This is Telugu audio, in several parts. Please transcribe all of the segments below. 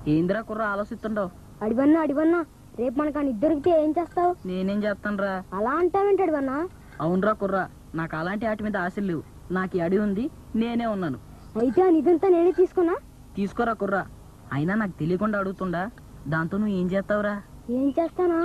ఏందిరా కుర్ర ఆలోచిస్తుండవు అడివన్నా అడివన్నా రేపు మనకు అని దొరికితే ఏం చేస్తావు నేనేం చేస్తానురా అలా అంటావేంటి అడివన్నా అవునరా కుర్ర నాకు అలాంటి వాటి మీద ఆశలు లేవు నాకు ఈ అడి ఉంది నేనే ఉన్నాను అయితే ఆ నిధంతా నేనే తీసుకున్నా తీసుకోరా కుర్ర అయినా నాకు తెలియకుండా అడుగుతుండా దాంతో నువ్వు ఏం చేస్తావురా ఏం చేస్తానా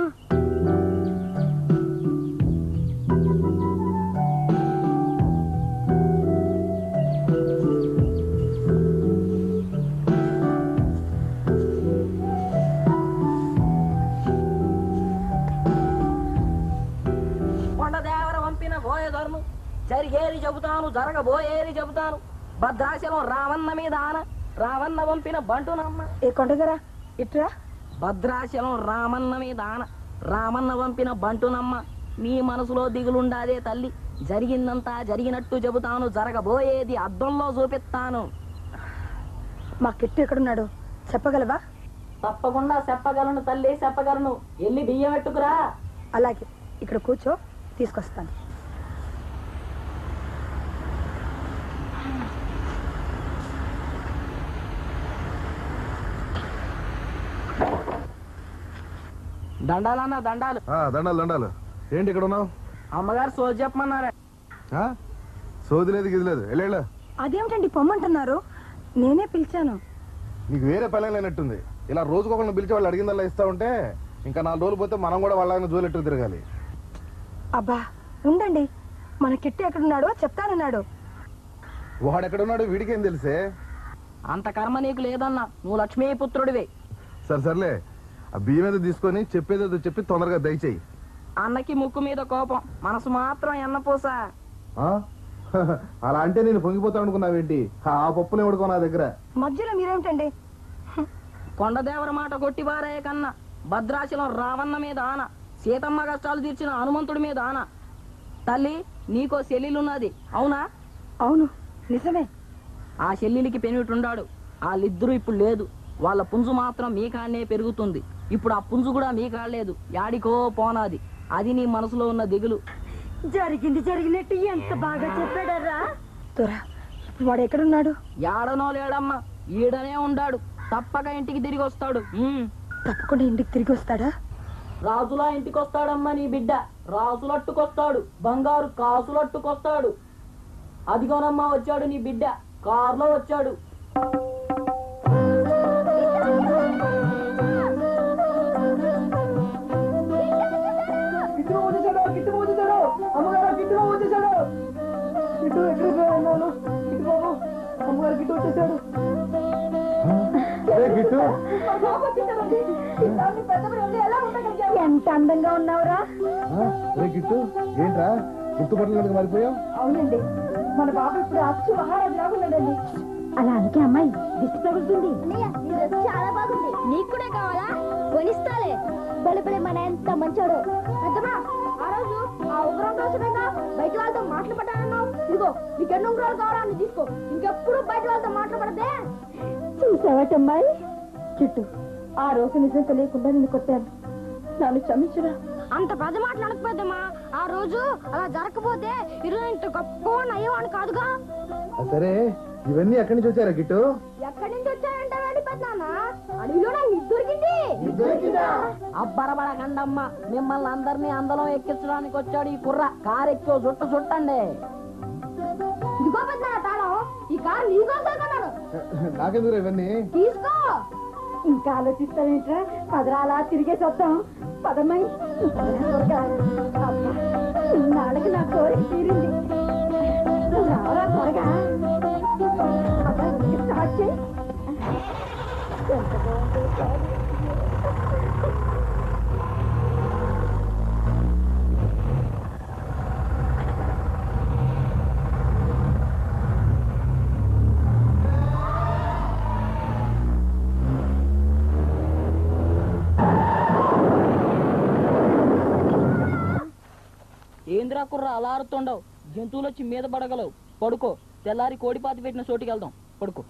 కొండదేవర పంపిన పోయేదరును జరిగేది చెబుతాను జరగబోయేది చెబుతాను భద్రాచలం రావన్న మీద ఆన రావన్న పంపిన బంటునమ్మ ఏ కొండగరా ఇట్రా భద్రాచలం రామన్న మీద ఆన రామన్న పంపిన బంటునమ్మ నీ మనసులో దిగులుండాదే తల్లి జరిగిందంతా జరిగినట్టు చెబుతాను జరగబోయేది అద్దంలో చూపిస్తాను మా కిట్టు ఎక్కడున్నాడు చెప్పగలవా తప్పకుండా చెప్పగలను తల్లి చెప్పగలను ఎల్లి బియ్యం పెట్టుకురా అలాగే ఇక్కడ కూర్చో తీసుకొస్తాను దండాలన్న దండాలు ఆ, దండాలు దండాలు ఏంటి ఇక్కడ ఉన్నావు అమ్మగారు సోది చెప్పమన్నారే ఆ? సోది లేదు గిది లేదు వెళ్ళేళ్ళ అదేమిటండి పొమ్మంటున్నారు నేనే పిలిచాను నీకు వేరే పని లేనట్టుంది ఇలా రోజుకొకరిని పిలిచి వాళ్ళు అడిగిందల్లా ఇస్తా ఉంటే ఇంకా నాలుగు రోజులు పోతే మనం కూడా వాళ్ళని జోలెట్టు తిరగాలి అబ్బా ఉండండి మన కిట్టు ఎక్కడున్నాడో చెప్తానన్నాడు వాడు ఎక్కడున్నాడు వీడికేం తెలిసే అంత కర్మ నీకు లేదన్నా నువ్వు లక్ష్మీపుత్రుడివే సరే సర్లే ఆ బియ్యం మీద తీసుకొని చెప్పేదేదో చెప్పి తొందరగా దయచేయి అన్నకి ముక్కు మీద కోపం మనసు మాత్రం ఎన్నపూస ఆ? అలా అంటే నేను పొంగిపోతాను అనుకున్నావేంటి ఆ పప్పులు ఎవడుకో నా దగ్గర మధ్యలో మీరేమిటండి కొండదేవర మాట కొట్టివారే కన్నా భద్రాచలం రావన్న మీద ఆన సీతమ్మ కష్టాలు తీర్చిన హనుమంతుడి మీద ఆన తల్లి నీకో చెల్లెలున్నది అవునా అవును నిజమే ఆ చెల్లెలికి పెనుటుండాడు వాళ్ళిద్దరూ ఇప్పుడు లేదు వాళ్ళ పుంజు మాత్రం మీ కాడనే పెరుగుతుంది ఇప్పుడు ఆ పుంజు కూడా మీ కాడలేదు యాడికో పోనాది అది నీ మనసులో ఉన్న దిగులు జరిగింది జరిగినట్టు ఎంత బాగా చెప్పాడరా దొరా ఇప్పుడు వాడు ఎక్కడున్నాడు యాడనో లేడమ్మా ఈడనే ఉండాడు తప్పక ఇంటికి తిరిగి వస్తాడు ఉమ్. తప్పకుండా ఇంటికి తిరిగి వస్తాడా రాజులా ఇంటికి వస్తాడమ్మా నీ బిడ్డ రాజులట్టుకొస్తాడు బంగారు కాసులట్టుకొస్తాడు అదిగోనమ్మా వచ్చాడు నీ బిడ్డ కారులో వచ్చాడు అరే గిట్టు ఎంత అందంగా ఉన్నావురా ఆ? అరే గిట్టు ఏంట్రా గుర్తుపట్టలేదు మారిపోయావు అవునండి మన బాబు ఇప్పుడు అచ్చు మహారాజు లాగున్నాడండి అలా అందుకే అమ్మాయి దిష్టి తగులుతుంది చాలా బాగుంది నీకు కూడా కావాలా కొనిస్తాలే బలబలే మన ఎంత మంచోడు పెద్దమ్మా ఆ రోజు ఆ ఉంగరం కోసమేగా బయట వాళ్ళతో మాటలు పడ్డానన్నావు ఇదిగో నీకు ఎన్ని ఉంగరాలు కావాలా అని తీసుకో ఇంకెప్పుడు బయట వాళ్ళతో మాటలు పడదే చూసావటమ్మాయి చుట్టూ ఆ రోజు నిజం తెలియకుండా నిన్ను కొట్టాను నన్ను క్షమించురా అంత పెద్ద మాటలు అనకపోద్దమ్మా ఆ రోజు అలా జరగకపోతే ఈరోజు ఇంత గొప్ప నయ్యవాడు కాదుగా ఆ, సరే ఇవన్నీ ఎక్కడి నుంచి వచ్చారా గిట్టు ఎక్కడి నుంచి వచ్చాయంటే వెళ్ళి పెద్దనాన్న అడవిలో నాకు దొరికింది అబ్బరబడ కండమ్మ మిమ్మల్ని అందరినీ అందరం ఎక్కించడానికి వచ్చాడు ఈ కుర్ర కారెక్కో జుట్టు చుట్టండి ఇదిగో పెద్దనాన్న తాళం ఈ కారు నీకోసం కొన్నాను నాకెందుకు ఇవన్నీ తీసుకో ఇంకా ఆలోచిస్తావేంట్రా పదరా అలా తిరిగేసి వస్తాం పదమ్మాయి నాళ్ళకి నా కోరిక తీరింది నువ్వు రావరా త్వరగా అబ్బా, స్టార్ట్ చేయి ఎంత బాగుందో. ఏందిరా కుర్ర అలా ఆరుతుండవు జంతువులు వచ్చి మీద పడగలవు పడుకో తెల్లారి కోడిపాతి పెట్టిన చోటికి వెళ్దాం పడుకో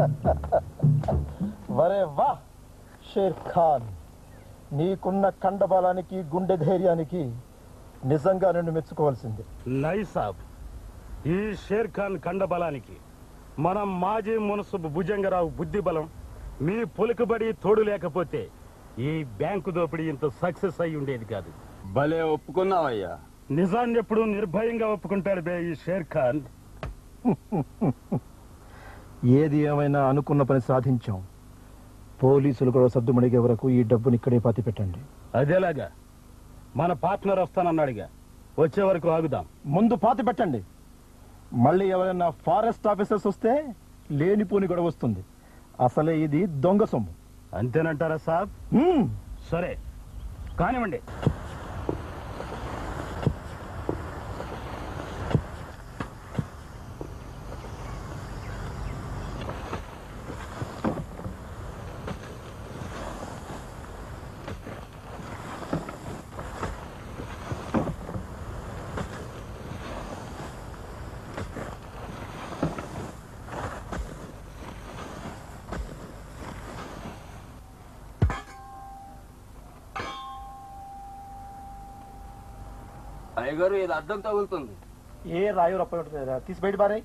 వరే వా షేర్ ఖాన్ నీకున్న కండబలానికి గుండె ధైర్యానికి నిజంగా నిన్ను మెచ్చుకోవాల్సిందే నైసాబ్ ఈ షేర్ ఖాన్ కండబలానికి మన మాజీ మునసబు భుజంగరావు బుద్ధి బలం మీ పొలుకుబడి తోడు లేకపోతే ఈ బ్యాంకు దోపిడీ ఇంత సక్సెస్ అయి ఉండేది కాదు భలే ఒప్పుకున్నావయ్యా నిజాన్ని ఎప్పుడు నిర్భయంగా ఒప్పుకుంటాడు బే ఈ షేర్ ఖాన్ ఏది ఏమైనా అనుకున్న పని సాధించాం పోలీసులు కూడా సర్దుమడిగే వరకు ఈ డబ్బుని ఇక్కడే పాతి పెట్టండి అదేలాగా మన పార్ట్నర్ వస్తానన్నాడుగా వచ్చే వరకు ఆగుదాం ముందు పాతి పెట్టండి మళ్ళీ ఎవరైనా ఫారెస్ట్ ఆఫీసర్స్ వస్తే లేనిపోని గొడవ వస్తుంది అసలే ఇది దొంగ సొమ్ము అంతేనంటారా సాబ్ హ్మ్. సరే కానివ్వండి అయ్యగారు ఇది అద్దం తగులుతుంది ఏ రాయు రప్ప ఉంటుంది తీసి బయట పారాయి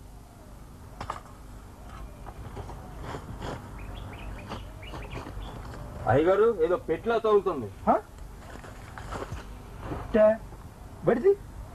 అయ్యగారు ఏదో పెట్లా తగులుతుంది బయటిది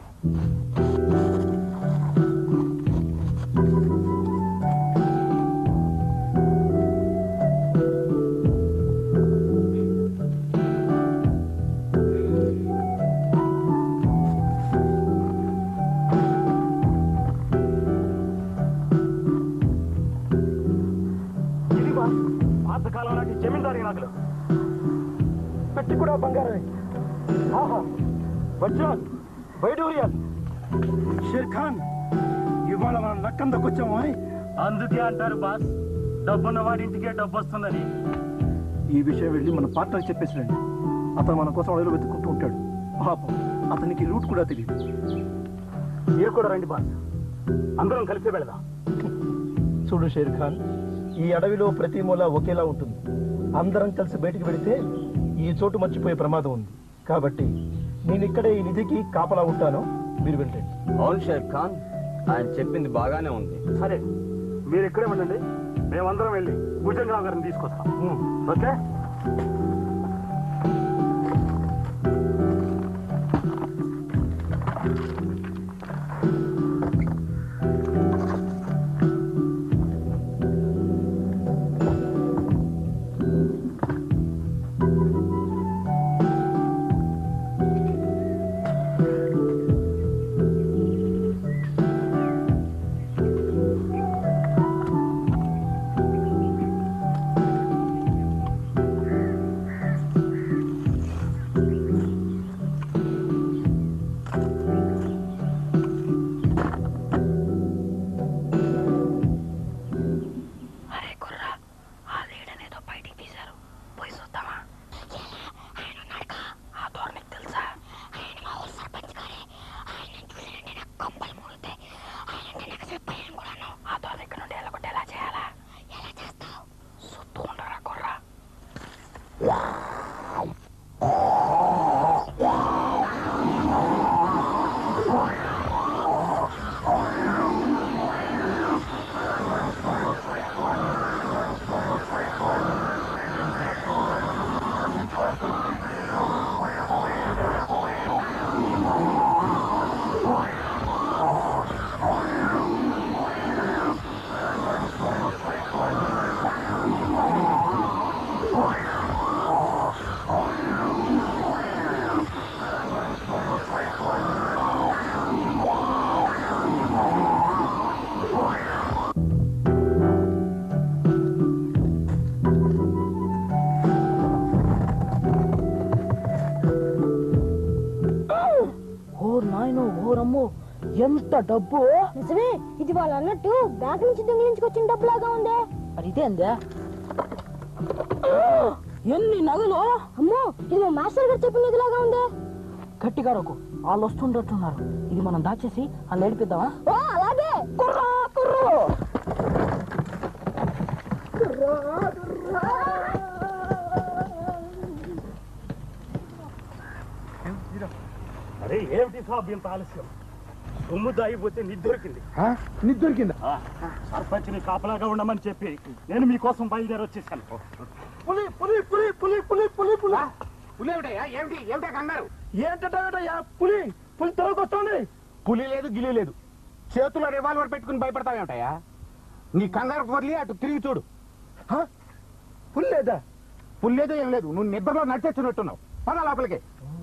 ఇది బా పాతకాలం నాటి జమీందారీ నగలు పెట్టి కూడా బంగారమే ఆహా వచ్చాన్ బయట ఉరియాలి షేర్ ఖాన్ ఇవాళ మనం లక్కం దక్కొచ్చాము అని అందుకే అంటారు బాస్ డబ్బున్న వాడింటికే డబ్బు వస్తుందని ఈ విషయం వెళ్ళి మన పార్ట్నర్ చెప్పేసిరండి అతను మన కోసం అడవిలో వెతుక్కుంటూ ఉంటాడు పాపం అతనికి రూట్ కూడా తెలియదు మీరు కూడా రండి బాస్ అందరం కలిసి వెళదాం చూడు షేర్ ఖాన్ ఈ అడవిలో ప్రతి మూల ఒకేలా ఉంటుంది అందరం కలిసి బయటికి వెళితే ఈ చోటు మర్చిపోయే ప్రమాదం ఉంది కాబట్టి నేను ఇక్కడే ఈ నిధికి కాపలా ఉంటాను మీరు వెళ్ళండి అవును షేర్ ఖాన్ ఆయన చెప్పింది బాగానే ఉంది సరే మీరు ఇక్కడే ఉండండి మేమందరం వెళ్ళి భుజంగా గారిని తీసుకొస్తాం ఓకే అరే కుర్రా ఆ లేడనేదో బయటికి తీశారు పోయి చూద్దామా ఆయన ఉన్నాడుగా ఆ ధోరణికి తెలుసా ఆయన మా ఊరు సర్పంచ్ గారే ఆయన చూసానంటే నాకు కంపలు మూడుతాయి ఆయన అంటే నాకు అసలు భయం కూడాను ఆ ధోరణి ఇక్కడ నుండి ఎలాగొట్టి ఎలా చేయాలా ఎలా చేస్తావు సుత్తు ఉండరా కుర్రా ఓర్ నాయనో ఓరమ్మో ఎంత డబ్బు నిజమే ఇది వాళ్ళు అన్నట్టు బ్యాంక్ నుంచి దొంగిలించుకొచ్చిన డబ్బులాగా ఉందే మరి ఇదేందే ఎన్ని నగలు అమ్మో ఇది మా మాస్టర్ గారు చెప్పిన నిధిలాగా ఉందే గట్టిగా roku వాళ్ళు వస్తుండట్టున్నారు ఇది మనం దాచేసి వాళ్ళు ఏడిపిద్దామా ఓ అలాగే కుర్రా కుర్రు ఎందుకు ఇంత ఆలస్యం సొమ్ము దాగిపోతే నిద్ర దొరికింది నిద్ర దొరికిందా ఆ, సర్పంచ్ని కాపలాగా ఉండమని చెప్పి నేను మీకోసం బయలుదేరి వచ్చేసాను పులి పులి పులి పులి పులి పులి పులి పులేవిడయ్యా ఏమిటి ఏమిటా కంగారు ఏంటంటా పులి పులి తొలగొస్తుంది పులి లేదు గిలి లేదు చేతుల్లో రివాల్వర్ పెట్టుకుని భయపడతావేమిటయ్యా నీ కంగారు వదిలి అటు తిరిగి చూడు పులి లేదా పులి లేదు ఏం లేదు నువ్వు నిద్రలో నడిచేస్తున్నట్టున్నావు పద లోపలికి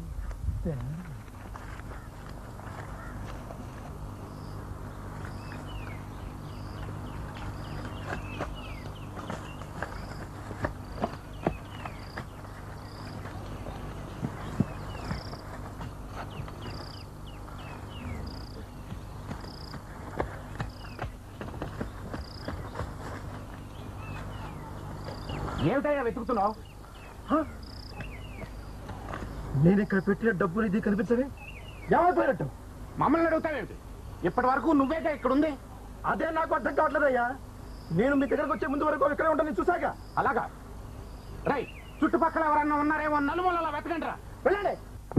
ఏమిటయ్యా వెతుకుతున్నావు నేను ఇక్కడ పెట్టిన డబ్బులు ఇది కనిపించవి ఏమైపోయినట్టు మమ్మల్ని అడుగుతావేమిటి ఇప్పటి వరకు నువ్వేగా ఇక్కడ ఉంది అదే నాకు అర్థం కావట్లేదయ్యా నేను మీ దగ్గరకు వచ్చే ముందు వరకు ఇక్కడే ఉంటాను చూసాక అలాగా రై చుట్టుపక్కల ఎవరన్నా ఉన్నారేమో నలుమూలలా వెతకండి రా వెళ్ళండి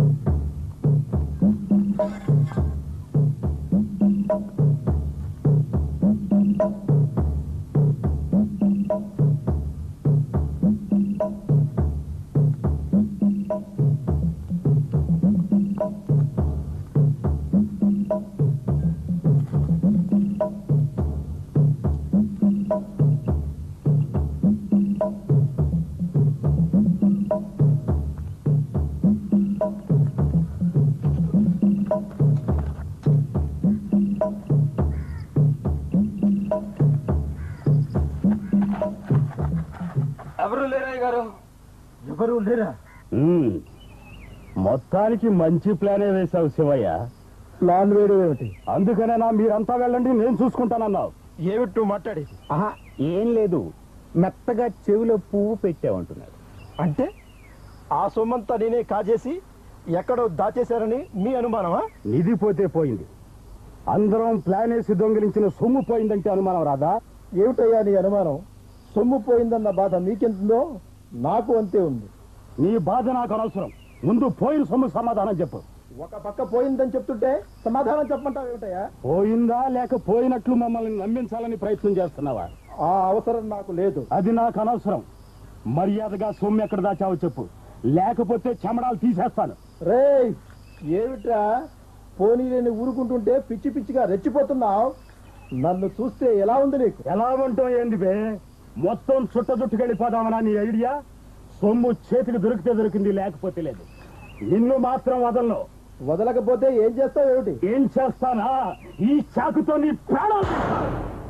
ఎవరు లేరా గారు ఎవరు లేరా ఉమ్, మొత్తానికి మంచి ప్లానే వేశావు శివయ్య ప్లాన్ వేడు ఏమిటి అందుకనేనా మీరంతా వెళ్ళండి నేను చూసుకుంటానన్నావు ఏమిటి నువ్వు మాట్లాడేది ఆహా ఏం లేదు మెత్తగా చెవిలో పువ్వు పెట్టావంటున్నాడు అంటే ఆ సొమ్మంతా నేనే కాజేసి ఎక్కడో దాచేశారని మీ అనుమానమా నిధి పోతే పోయింది అందరం ప్లాన్ వేసి దొంగిలించిన సొమ్ము పోయిందంటే అనుమానం రాదా ఏమిటయ్యా నీ అనుమానం సొమ్ము పోయిందన్న బాధ మీకెంతుందో నాకు అంతే ఉంది నీ బాధ నాకు అనవసరం ముందు పోయిన సొమ్ము సమాధానం చెప్పు ఒక పక్క పోయిందని చెప్తుంటే సమాధానం చెప్పమంటావు ఏమిటయ్యా పోయిందా లేక పోయినట్లు మమ్మల్ని నమ్మించాలని ప్రయత్నం చేస్తున్నావా ఆ అవసరం నాకు లేదు అది నాకు అనవసరం మర్యాదగా సొమ్ము ఎక్కడ దాచావో చెప్పు లేకపోతే చెమడాలు తీసేస్తాను రేయ్ ఏమిట్రా పోనీ నేను ఊరుకుంటుంటే పిచ్చి పిచ్చిగా రెచ్చిపోతున్నావు నన్ను చూస్తే ఎలా ఉంది నీకు ఎలా ఉంటాం ఏంది బే మొత్తం చుట్ట చుట్టుకెళ్ళిపోదామనా నీ ఐడియా సొమ్ము చేతికి దొరికితే దొరికింది లేకపోతే లేదు నిన్ను మాత్రం వదలను వదలకపోతే ఏం చేస్తావు ఏమిటి ఏం చేస్తానా ఈ చాకుతో నీ ప్రాణాలు తీస్తాను.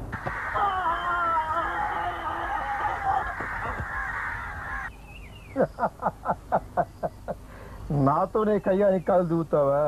నాతోనే కయ్యానికి కాలు దిగుతావా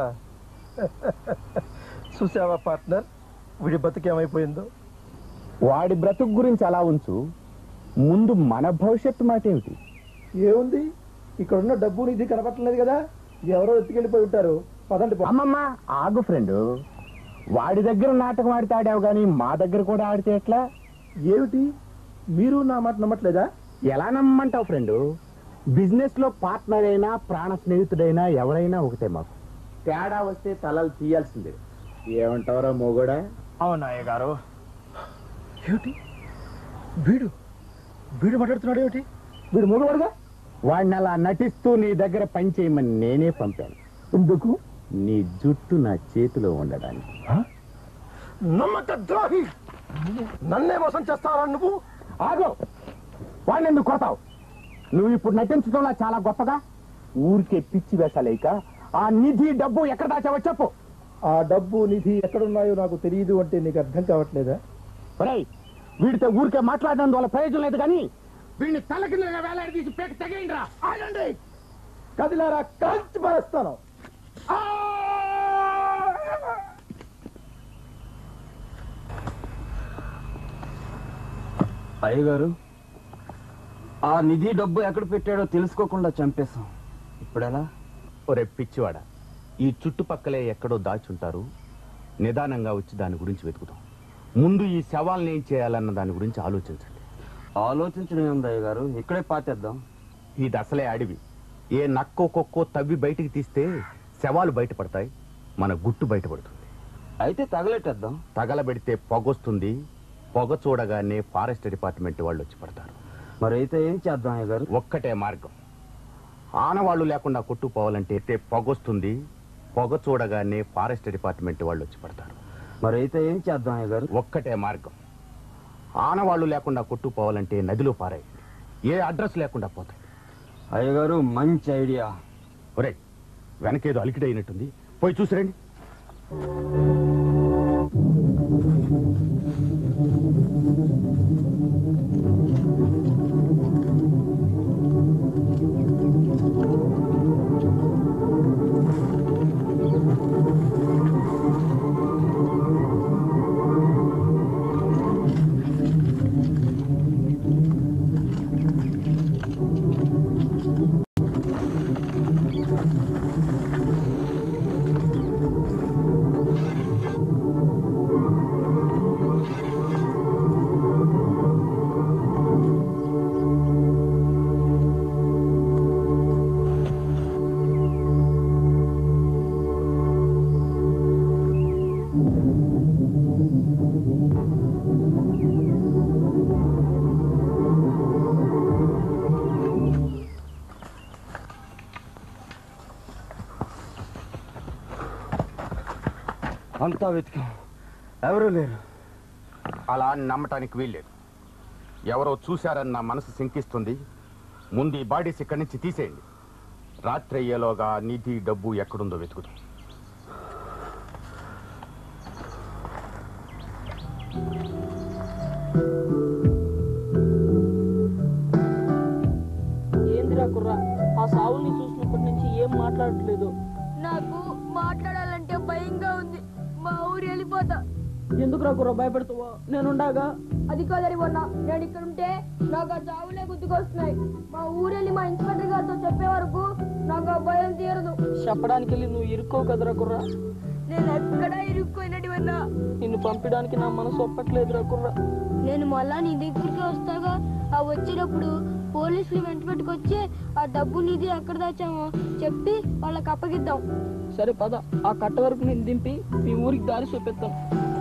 చూసావా పార్ట్నర్ వీడి బతుకేమైపోయిందో వాడి బ్రతుకు గురించి అలా ఉంచు ముందు మన భవిష్యత్తు మాట ఏమిటి ఏముంది ఇక్కడ ఉన్న డబ్బు నిధి కనపట్టలేదు కదా ఎవరో ఎత్తుకెళ్ళిపోయి ఉంటారు పదండి పో. అమ్మమ్మ ఆగు ఫ్రెండ్ వాడి దగ్గర నాటకం ఆడితే ఆడావు గాని మా దగ్గర కూడా ఆడితే ఎట్లా ఏమిటి మీరు నా మాట నమ్మట్లేదా ఎలా నమ్మంటావు ఫ్రెండ్ బిజినెస్ లో పార్ట్నర్ అయినా ప్రాణ స్నేహితుడైనా ఎవరైనా ఒకటే మాకు తేడా వస్తే తలలు తీయాల్సిందే ఏమంటావురా మొగోడా అవునాయ్య గారు ఏమిటి వీడు వీడు మాట్లాడుతున్నాడు ఏమిటి వీడు మూగవాడుగా వాడిని అలా నటిస్తూ నీ దగ్గర పని చేయమని నేనే పంపాను ఎందుకు నీ జుట్టు నా చేతిలో ఉండడానికి నమ్మక ద్రోహి నన్నే మోసం చేస్తావా నువ్వు ఆగో వాడిని ఎందుకు కొడతావు నువ్వు ఇప్పుడు నటించడంలో చాలా గొప్పగా ఊరికే పిచ్చి వేషాలేక ఆ నిధి డబ్బు ఎక్కడ దాచావో చెప్పు ఆ డబ్బు నిధి ఎక్కడున్నాయో నాకు తెలియదు అంటే నీకు అర్థం కావట్లేదా ఒరేయ్ వీడితో ఊరికే మాట్లాడడం వల్ల ప్రయోజనం లేదు కానీ వీడిని తల కింద వేలాడి తీసి పేక తెగేయండి రా ఆగండి కదిలారా కాల్చి పారేస్తాను అయ్యగారు ఆ నిధి డబ్బు ఎక్కడ పెట్టాడో తెలుసుకోకుండా చంపేశాం ఇప్పుడెలా ఒరే పిచ్చివాడ ఈ చుట్టుపక్కలే ఎక్కడో దాచుంటారు నిదానంగా వచ్చి దాని గురించి వెతుకుతాం ముందు ఈ శవాల్ని ఏం చేయాలన్న దాని గురించి ఆలోచించండి ఆలోచించడం ఉంది అయ్యగారు ఇక్కడే పాతేద్దాం ఇది అసలే అడవి ఏ నక్కో కుక్కో తవ్వి బయటికి తీస్తే శవాలు బయటపడతాయి మన గుట్టు బయటపడుతుంది అయితే తగలెట్టేద్దాం తగలబెడితే పొగొస్తుంది పొగ చూడగానే ఫారెస్ట్ డిపార్ట్మెంట్ వాళ్ళు వచ్చి పడతారు మరి అయితే ఏం చేద్దాం అయ్య గారు ఒక్కటే మార్గం ఆనవాళ్ళు లేకుండా కొట్టుకుపోవాలంటే అయితే పొగొస్తుంది పొగ చూడగానే ఫారెస్ట్ డిపార్ట్మెంట్ వాళ్ళు వచ్చి పడతారు మరి అయితే ఏం చేద్దాం అయ్య గారు ఒక్కటే మార్గం ఆనవాళ్ళు లేకుండా కొట్టుకుపోవాలంటే నదిలో పారాయండి ఏ అడ్రస్ లేకుండా పోతాయి అయ్య గారు మంచి ఐడియా ఒరే వెనకేదో అలికిడి అయినట్టుంది పోయి చూసిరండి అంతా వెతికాం ఎవరు లేరు అలా నమ్మటానికి వీల్లేదు ఎవరో చూశారని నా మనసు శంకిస్తుంది ముందు ఈ బాడీస్ ఇక్కడి నుంచి తీసేయండి రాత్రి అయ్యేలోగా నిధి డబ్బు ఎక్కడుందో వెతుకుతాం ఏందిరా కుర్రా ఆ సావుల్ని చూసినప్పటి నుంచి ఏం మాట్లాడట్లేదు నాకు మాట్లాడాలంటే భయంగా ఉంది మా ఊరు వెళ్ళిపోతా ఎందుకురా కుర్రా భయపెడతావా నేనుండగా అది కాదని మొన్న నేను ఇక్కడ ఉంటే నాకు ఆ చావులే గుర్తుకొస్తున్నాయి మా ఊరెళ్ళి మా ఇన్స్పెక్టర్ గారితో చెప్పే వరకు నాకు ఆ భయం తీరదు చెప్పడానికి వెళ్ళి నువ్వు ఇరుక్కో కదరా కుర్రా నేను ఎక్కడా ఇరుక్కుపోయినట్టువన్నా నిన్ను పంపడానికి నా మనసు ఒప్పట్లేదురా కుర్రా నేను మళ్ళా నీ దగ్గరికి వస్తాగా ఆ వచ్చినప్పుడు పోలీసులు వెంట పెట్టుకొచ్చి ఆ డబ్బు నిధి ఎక్కడ దాచామో చెప్పి వాళ్ళకి అప్పగిద్దాం సరే పద ఆ కట్ట వరకు నేను దింపి మీ ఊరికి దారి చూపిస్తాను